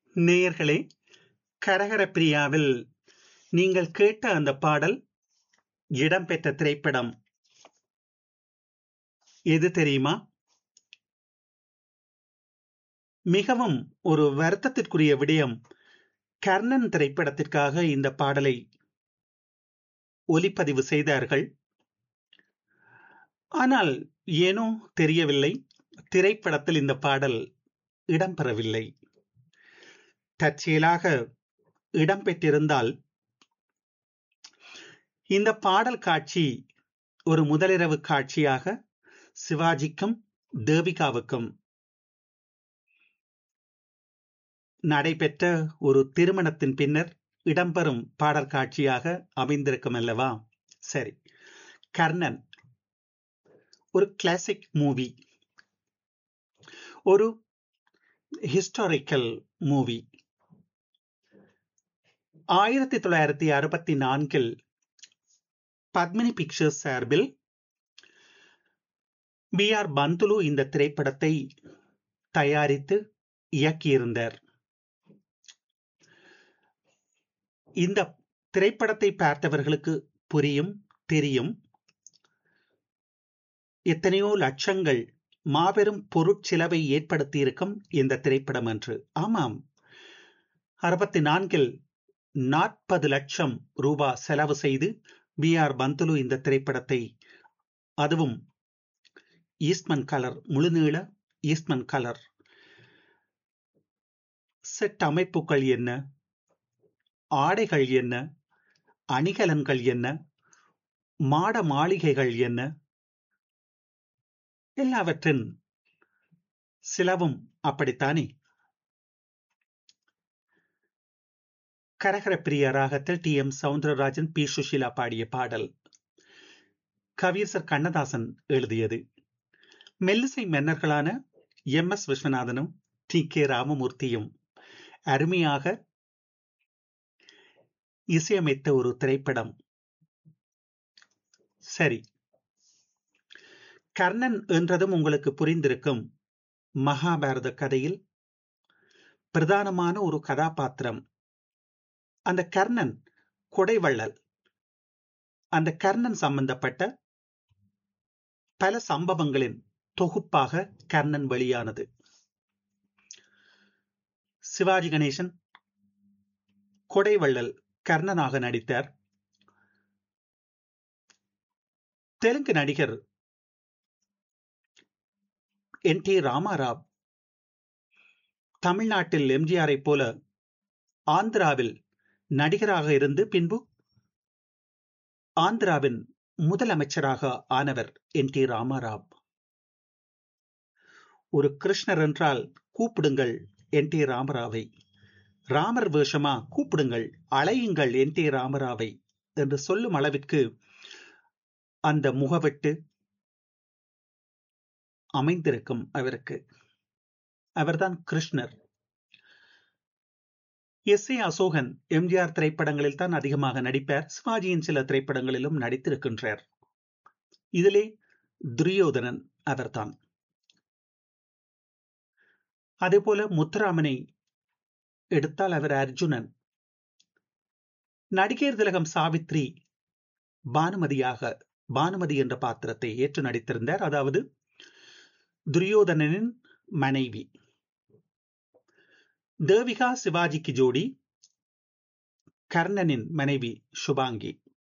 நேயர்களே கரகர பிரியாவில் நீங்கள் கேட்ட அந்த பாடல் இடம்பெற்ற திரைப்படம் எது தெரியுமா மிகவும் ஒரு வருத்தத்திற்குரிய விடயம் கர்ணன் திரைப்படத்திற்காக இந்த பாடலை ஒலிப்பதிவு செய்தார்கள் ஆனால் ஏனோ தெரியவில்லை திரைப்படத்தில் இந்த பாடல் இடம்பெறவில்லை தற்செயலாக இடம்பெற்றிருந்தால் இந்த பாடல் காட்சி ஒரு முதலிரவு காட்சியாக சிவாஜிக்கும் தேவிகாவுக்கும் நடைபெற்ற ஒரு திருமணத்தின் பின்னர் இடம்பெறும் பாடல் காட்சியாக அமைந்திருக்கும் அல்லவா சரி கர்ணன் ஒரு கிளாசிக் மூவி ஒரு ஹிஸ்டாரிக்கல் மூவி ஆயிரத்தி தொள்ளாயிரத்தி அறுபத்தி நான்கில் பத்மினி பிக்சர்ஸ் சார்பில் பி ஆர் பந்துலு இந்த திரைப்படத்தை தயாரித்து இயக்கியிருந்தார் இந்த திரைப்படத்தை பார்த்தவர்களுக்கு புரியும் தெரியும் எத்தனையோ லட்சங்கள் மாபெரும் பொருட்செலவை ஏற்படுத்தியிருக்கும் இந்த திரைப்படம் என்று ஆமாம் அறுபத்தி நான்கில் நாற்பது லட்சம் ரூபா செலவு செய்து பி ஆர் பந்துலு இந்த திரைப்படத்தை அதுவும் ஈஸ்ட்மன் கலர் முழுநீள ஈஸ்ட்மன் கலர் செட் அமைப்புகள் என்ன ஆடைகள் என்ன அணிகலன்கள் என்ன மாட மாளிகைகள் என்ன எல்லாவற்றின் சிலவும் அப்படித்தானே கரகர பிரிய ராகத்தில் T M Soundararajan P Susheela பாடிய பாடல் கவியரசர் கண்ணதாசன் எழுதியது மெல்லிசை மன்னர்களான எம் எஸ் விஸ்வநாதனும் டி கே ராமமூர்த்தியும் அருமையாக இசையமைத்த ஒரு திரைப்படம் சரி கர்ணன் என்றதும் உங்களுக்கு புரிந்திருக்கும் மகாபாரத கதையில் பிரதானமான ஒரு கதாபாத்திரம் அந்த கர்ணன் கொடைவள்ளல் அந்த கர்ணன் சம்பந்தப்பட்ட பல சம்பவங்களின் தொகுப்பாக கர்ணன் வெளியானது சிவாஜி கணேசன் கொடைவள்ளல் கர்ணனாக நடித்தார் தெலுங்கு நடிகர் என் டி ராமாராவ் தமிழ்நாட்டில் எம்ஜிஆரை போல ஆந்திராவில் நடிகராக இருந்து பின்பு ஆந்திராவின் முதலமைச்சராக ஆனவர் என் டி ராமாராவ் ஒரு கிருஷ்ணர் என்றால் கூப்பிடுங்கள் என் டி ராமராவை ராமர் வேஷமா கூப்பிடுங்கள் அழையுங்கள் என் டி ராமராவை என்று சொல்லும் அளவிற்கு அந்த முகவெட்டு அமைந்திருக்கும் அவருக்கு அவர்தான் கிருஷ்ணர் எஸ் ஏ அசோகன் எம்ஜிஆர் திரைப்படங்களில் தான் அதிகமாக நடிப்பார் சிவாஜியின் சில திரைப்படங்களிலும் நடித்திருக்கின்றார் இதிலே துரியோதனன் அவர்தான் அதே போல முத்துராமனை எடுத்தால் அவர் அர்ஜுனன் நடிகர் திலகம் சாவித்ரி பானுமதியாக பானுமதி என்ற பாத்திரத்தை ஏற்று நடித்திருந்தார் அதாவது துரியோதனனின் மனைவி தேவிகா சிவாஜிக்கு ஜோடி கர்ணனின் மனைவி சுபாங்கி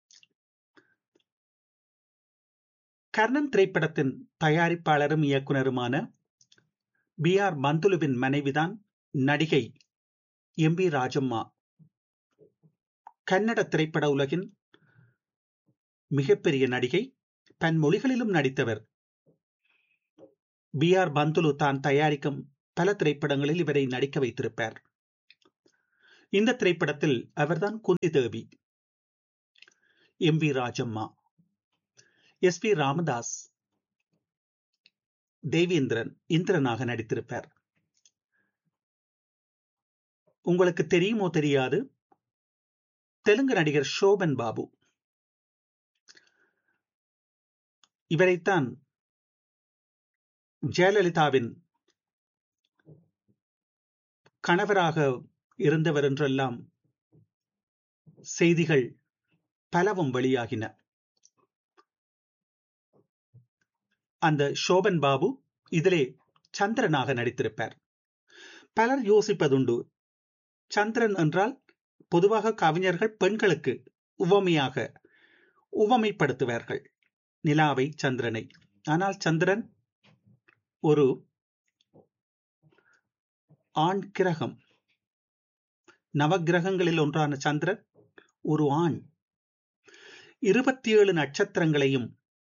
கர்ணன் திரைப்படத்தின் தயாரிப்பாளரும் இயக்குனருமான பி ஆர் பந்துலுவின் மனைவிதான் நடிகை எம் பி ராஜம்மா கன்னட திரைப்பட உலகின் மிகப்பெரிய நடிகை பன்மொழிகளிலும் நடித்தவர் பி ஆர் பந்துலு தான் தயாரிக்கும் பல திரைப்படங்களில் இவரை நடிக்க வைத்திருப்பார் இந்த திரைப்படத்தில் அவர்தான் Kunti Devi M V Rajamma S P Ramadas Devendran இந்திரனாக நடித்திருப்பார் உங்களுக்கு தெரியுமோ தெரியாது தெலுங்கு நடிகர் ஷோபன் பாபு இவரைத்தான் ஜெயலலிதாவின் கணவராக இருந்தவர் என்றெல்லாம் செய்திகள் பலவும் வெளியாகின அந்த சோபன் பாபு இதிலே சந்திரனாக நடித்திருப்பார் பலர் யோசிப்பதுண்டு சந்திரன் என்றால் பொதுவாக கவிஞர்கள் பெண்களுக்கு உவமையாக உவமைப்படுத்துவார்கள் நிலாவை சந்திரனை ஆனால் சந்திரன் ஒரு ஆண் கிரகம் நவகிரகங்களில் ஒன்றான சந்திரன் ஒரு ஆண் இருபத்தி ஏழு நட்சத்திரங்களையும்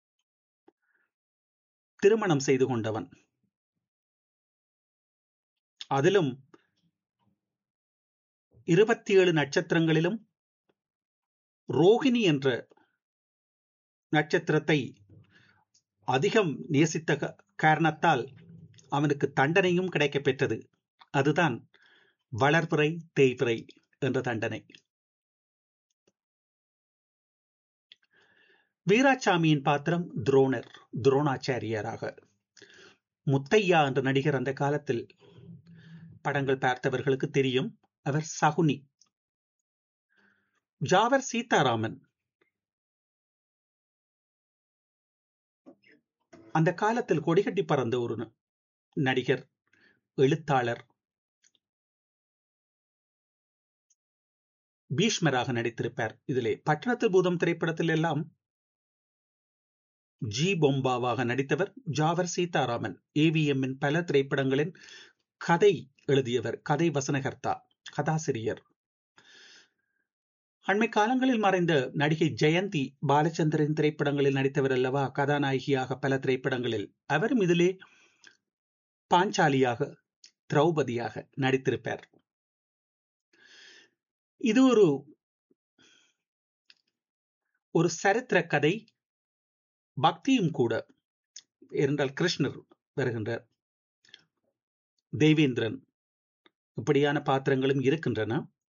திருமணம் செய்து கொண்டவன் அதிலும் இருபத்தி ஏழு நட்சத்திரங்களிலும் ரோகிணி என்ற நட்சத்திரத்தை அதிகம் நேசித்த காரணத்தால் அவனுக்கு தண்டனையும் கிடைக்க பெற்றது அதுதான் வளர்பிறை தேய்பிறை என்ற தண்டனை வீராசாமியின் பாத்திரம் துரோணர் துரோணாச்சாரியராக முத்தையா என்ற நடிகர் அந்த காலத்தில் படங்கள் பார்த்தவர்களுக்கு தெரியும் அவர் சகுனி ஜாவர் சீதாராமன் அந்த காலத்தில் கொடிகட்டி பறந்த ஒரு நடிகர் எழுத்தாளர் பீஷ்மராக நடித்திருப்பார் இதிலே பட்டணத்து பூதம் திரைப்படத்தில் எல்லாம் ஜி பொம்பாவாக நடித்தவர் ஜாவர் சீதாராமன் ஏவிஎம்மின் பல திரைப்படங்களின் கதை எழுதியவர் கதை வசனகர்த்தா கதாசிரியர் அண்மை காலங்களில் மறைந்த நடிகை ஜெயந்தி பாலச்சந்திரன் திரைப்படங்களில் நடித்தவர் அல்லவா கதாநாயகியாக பல திரைப்படங்களில் அவரும் இதிலே பாஞ்சாலியாக திரௌபதியாக நடித்திருப்பார் இது ஒரு ஒரு சரித்திர கதை பக்தியும் கூட என்றால் கிருஷ்ணர் வருகின்றார் தேவேந்திரன் இப்படியான பாத்திரங்களும் இருக்கின்றன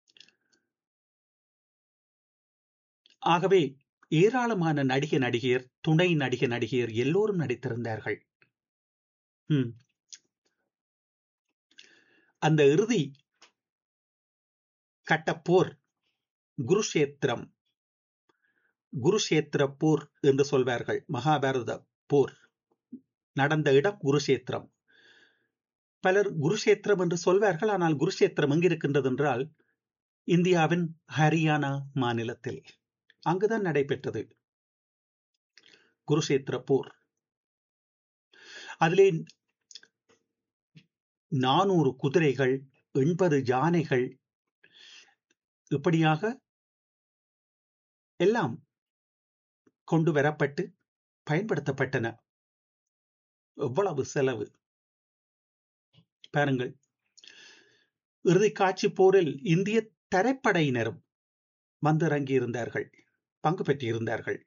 ஆகவே ஏராளமான நடிக நடிகையர் துணை நடிக நடிகையர் எல்லோரும் நடித்திருந்தார்கள் அந்த இறுதி கட்டப்போர் குருஷேத்திரம் குருஷேத்திர போர் என்று சொல்வார்கள் மகாபாரத போர் நடந்த இடம் குருஷேத்திரம் பலர் குருஷேத்திரம் என்று சொல்வார்கள் ஆனால் குருஷேத்திரம் எங்கிருக்கின்றது என்றால் இந்தியாவின் ஹரியானா மாநிலத்தில் அங்குதான் நடைபெற்றது குருஷேத்திர போர் அதிலே நானூறு குதிரைகள் எண்பது யானைகள் இப்படியாக எல்லாம் கொண்டு வரப்பட்டு பயன்படுத்தப்பட்டன எவ்வளவு செலவு பாருங்கள் இறுதி காட்சி போரில் இந்திய தரைப்படையினரும் வந்திறங்கி இருந்தார்கள் பங்கு பெற்றிருந்தார்கள்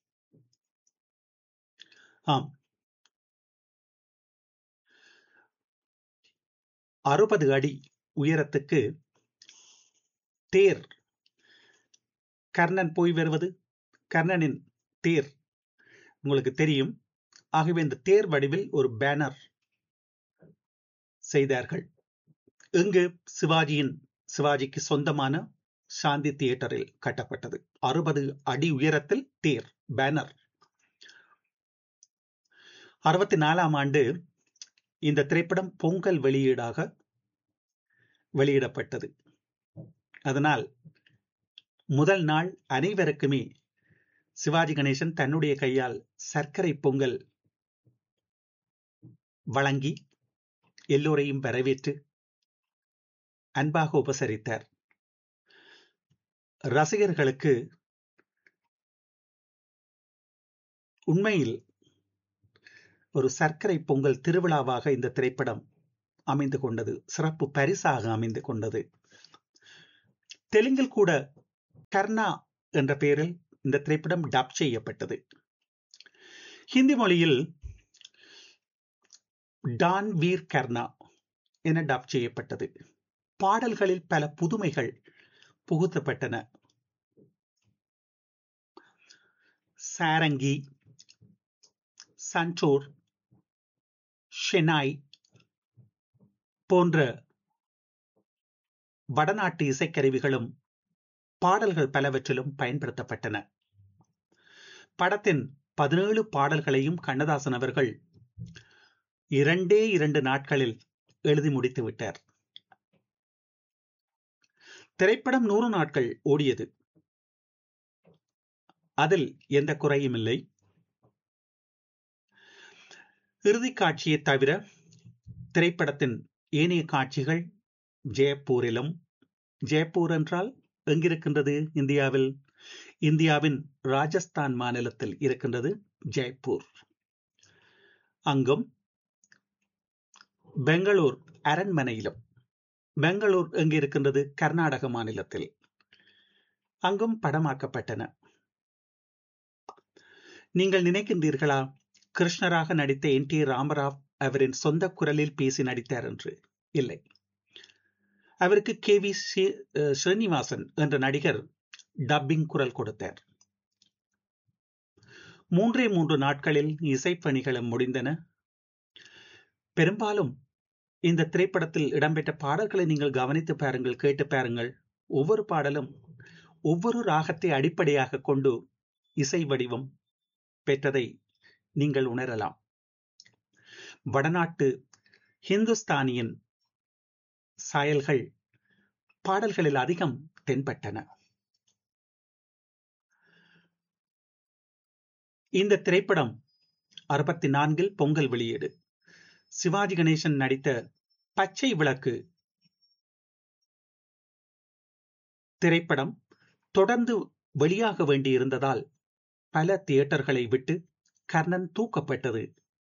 ஆம் அறுபது அடி உயரத்துக்கு தேர் கர்ணன் போய் வருவது கர்ணனின் தேர் உங்களுக்கு தெரியும் ஆகவே இந்த தேர் வடிவில் ஒரு பேனர் செய்தார்கள் இங்கு சிவாஜியின் சிவாஜிக்கு சொந்தமான சாந்தி தியேட்டரில் கட்டப்பட்டது அறுபது அடி உயரத்தில் தேர் பேனர் அறுபத்தி நாலாம் ஆண்டு இந்த திரைப்படம் பொங்கல் வெளியீடாக வெளியிடப்பட்டது அதனால் முதல் நாள் அனைவருக்குமே சிவாஜி கணேசன் தன்னுடைய கையால் சர்க்கரை பொங்கல் வழங்கி எல்லோரையும் வரவேற்று அன்பாக உபசரித்தார் ரசிகர்களுக்கு உண்மையில் ஒரு சர்க்கரை பொங்கல் திருவிழாவாக இந்த திரைப்படம் அமைந்து கொண்டது சிறப்பு பரிசாக அமைந்து கொண்டது தெலுங்கில் கூட கர்ணா என்ற பெயரில் இந்த திரைப்படம் டப் செய்யப்பட்டது ஹிந்தி மொழியில் டான் வீர் கர்ணா என டப் செய்யப்பட்டது பாடல்களில் பல புதுமைகள் புகுத்தப்பட்டன சாரங்கி சன்டோர் ஷெனாய் போன்ற வடநாட்டு இசைக்கருவிகளும் பாடல்கள் பலவற்றிலும் பயன்படுத்தப்பட்டன படத்தின் பதினேழு பாடல்களையும் கண்ணதாசன் அவர்கள் இரண்டே இரண்டு நாட்களில் எழுதி முடித்து விட்டார் திரைப்படம் நூறு நாட்கள் ஓடியது அதில் எந்த குறையும் இல்லை இறுதி காட்சியை தவிர திரைப்படத்தின் ஏனைய காட்சிகள் ஜெயப்பூரிலும் ஜெயப்பூர் என்றால் எங்கிருக்கின்றது இந்தியாவில் இந்தியாவின் ராஜஸ்தான் மாநிலத்தில் இருக்கின்றது ஜெய்ப்பூர் அங்கும் பெங்களூர் அரண்மனையிலும் பெங்களூர் எங்கு இருக்கின்றது கர்நாடக மாநிலத்தில் அங்கும் படமாக்கப்பட்டன நீங்கள் நினைக்கின்றீர்களா கிருஷ்ணராக நடித்த என் டி ராமராவ் அவரின் சொந்த குரலில் பேசி நடித்தார் என்று இல்லை அவருக்கு கே வி ஸ்ரீனிவாசன் என்ற நடிகர் டப்பிங் குரல் கொடுத்தார் மூன்றே மூன்று நாட்களில் இசைப்பணிகளும் முடிந்தன பெரும்பாலும் இந்த திரைப்படத்தில் இடம்பெற்ற பாடல்களை நீங்கள் கவனித்து பாருங்கள் கேட்டு பாருங்கள் ஒவ்வொரு பாடலும் ஒவ்வொரு ராகத்தை அடிப்படையாக கொண்டு இசை வடிவம் பெற்றதை நீங்கள் உணரலாம் வடநாட்டு ஹிந்துஸ்தானியின் சாயல்கள் பாடல்களில் அதிகம் தென்பட்டன இந்த திரைப்படம் அறுபத்தி நான்கில் பொங்கல் வெளியீடு சிவாஜி கணேசன் நடித்த பச்சை விளக்கு திரைப்படம் தொடர்ந்து வெளியாக வேண்டியிருந்ததால் பல தியேட்டர்களை விட்டு கர்ணன் தூக்கப்பட்டது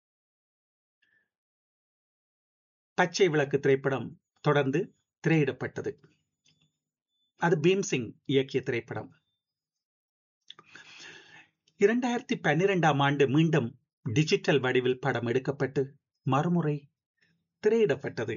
பச்சை விளக்கு திரைப்படம் தொடர்ந்து திரையிடப்பட்டது அது பீம்சிங் இயக்கிய திரைப்படம் இரண்டாயிரத்தி பன்னிரெண்டாம் ஆண்டு மீண்டும் டிஜிட்டல் வடிவில் படம் எடுக்கப்பட்டு மறுமுறை திரையிடப்பட்டது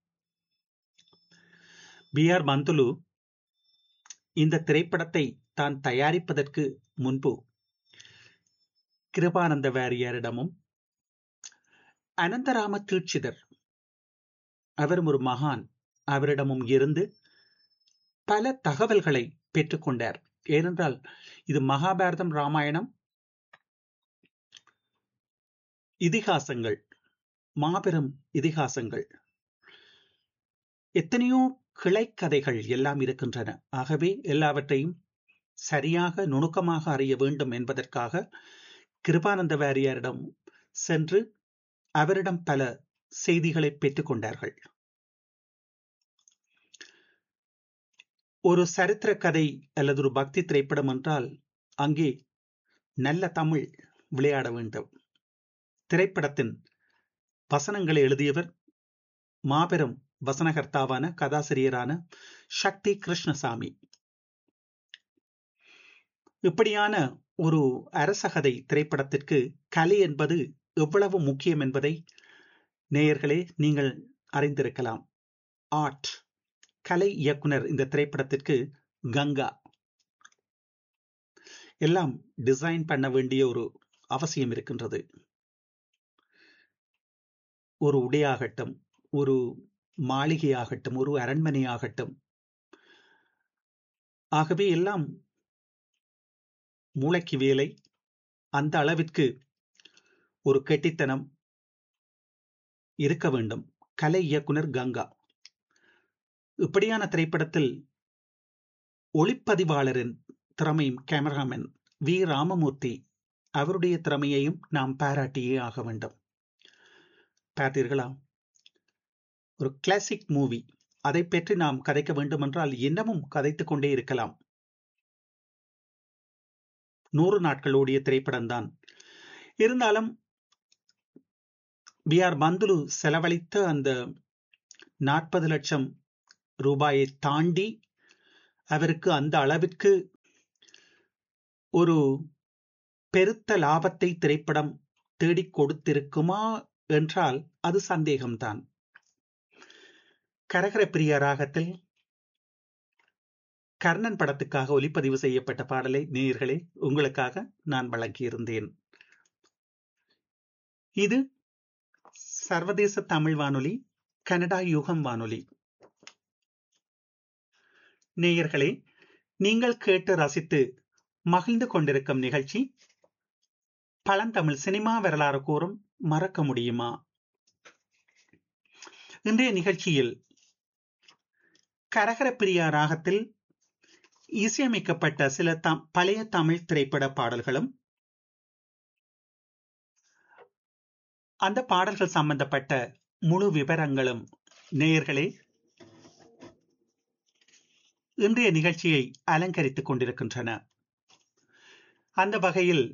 பி ஆர் மந்துலு இந்த திரைப்படத்தை தான் தயாரிப்பதற்கு முன்பு கிருபானந்த வாரியாரிடமும் அனந்தராம தீட்சிதர் அவரும் ஒரு மகான் அவரிடமும் இருந்து பல தகவல்களை பெற்றுக்கொண்டார் ஏனென்றால் இது மகாபாரதம் ராமாயணம் இதிகாசங்கள் மாபெரும் இதிகாசங்கள் எத்தனையோ கிளைக்கதைகள் எல்லாம் இருக்கின்றன ஆகவே எல்லாவற்றையும் சரியாக நுணுக்கமாக அறிய வேண்டும் என்பதற்காக கிருபானந்த வாரியாரிடம் சென்று அவரிடம் பல செய்திகளை பெற்றுக்கொண்டார்கள் ஒரு சரித்திர கதை அல்லது ஒரு பக்தி திரைப்படம் என்றால் அங்கே நல்ல தமிழ் விளையாட வேண்டும் திரைப்படத்தின் வசனங்களை எழுதியவர் மாபெரும் வசனகர்த்தாவான கதாசிரியரான சக்தி கிருஷ்ணசாமி இப்படியான ஒரு அரசகதை திரைப்படத்திற்கு கலை என்பது எவ்வளவு முக்கியம் என்பதை நேயர்களே நீங்கள் அறிந்திருக்கலாம் ஆர்ட் கலை இயக்குனர் இந்த திரைப்படத்திற்கு கங்கா எல்லாம் டிசைன் பண்ண வேண்டிய ஒரு அவசியம் இருக்கின்றது ஒரு உடையாகட்டும் ஒரு மாளிகையாகட்டும் ஒரு அரண்மனையாகட்டும் ஆகவே எல்லாம் மூளைக்கு வேலை அந்த அளவிற்கு ஒரு கெட்டித்தனம் இருக்க வேண்டும் கலை இயக்குனர் கங்கா இப்படியான திரைப்படத்தில் ஒளிப்பதிவாளரின் திறமையும் கேமராமேன் வி ராமமூர்த்தி அவருடைய திறமையையும் நாம் பாராட்டியே ஆக வேண்டும் பார்த்தீர்களா ஒரு கிளாசிக் மூவி அதை பற்றி நாம் கதைக்க வேண்டும் என்றால் இன்னமும் கதைத்துக் கொண்டே இருக்கலாம் நூறு நாட்கள் ஓடிய திரைப்படம் தான் இருந்தாலும் பி ஆர் பந்துலு செலவழித்த அந்த நாற்பது லட்சம் ரூபாயை தாண்டி அவருக்கு அந்த அளவிற்கு ஒரு பெருத்த லாபத்தை திரைப்படம் தேடிக் கொடுத்திருக்குமா என்றால் அது சந்தேகம்தான் கரகர பிரிய ராகத்தில் கர்ணன் படத்துக்காக ஒலிப்பதிவு செய்யப்பட்ட பாடலை நேயர்களே உங்களுக்காக நான் வழங்கியிருந்தேன் இது சர்வதேச தமிழ் வானொலி கனடா யுகம் வானொலி நேயர்களே நீங்கள் கேட்டு ரசித்து மகிழ்ந்து கொண்டிருக்கும் நிகழ்ச்சி பழந்தமிழ் சினிமா வரலாறு கூறும் மறக்க முடியுமா இன்றைய நிகழ்ச்சியில் கரகர பிரியா ராகத்தில் இசையமைக்கப்பட்ட சில தம் பழைய தமிழ் திரைப்பட பாடல்களும் அந்த பாடல்கள் சம்பந்தப்பட்ட முழு விவரங்களும் நேயர்களே இன்றைய நிகழ்ச்சியை அலங்கரித்துக் கொண்டிருக்கின்றன அந்த வகையில்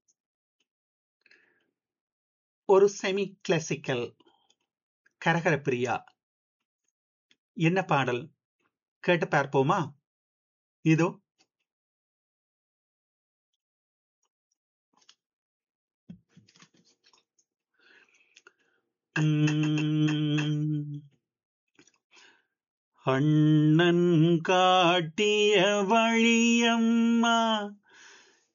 ஒரு செமி கிளாசிக்கல் கரகர பிரியா என்ன பாடல் கேட்டு பார்ப்போமா இதோ அண்ணன் காட்டிய வழியம்மா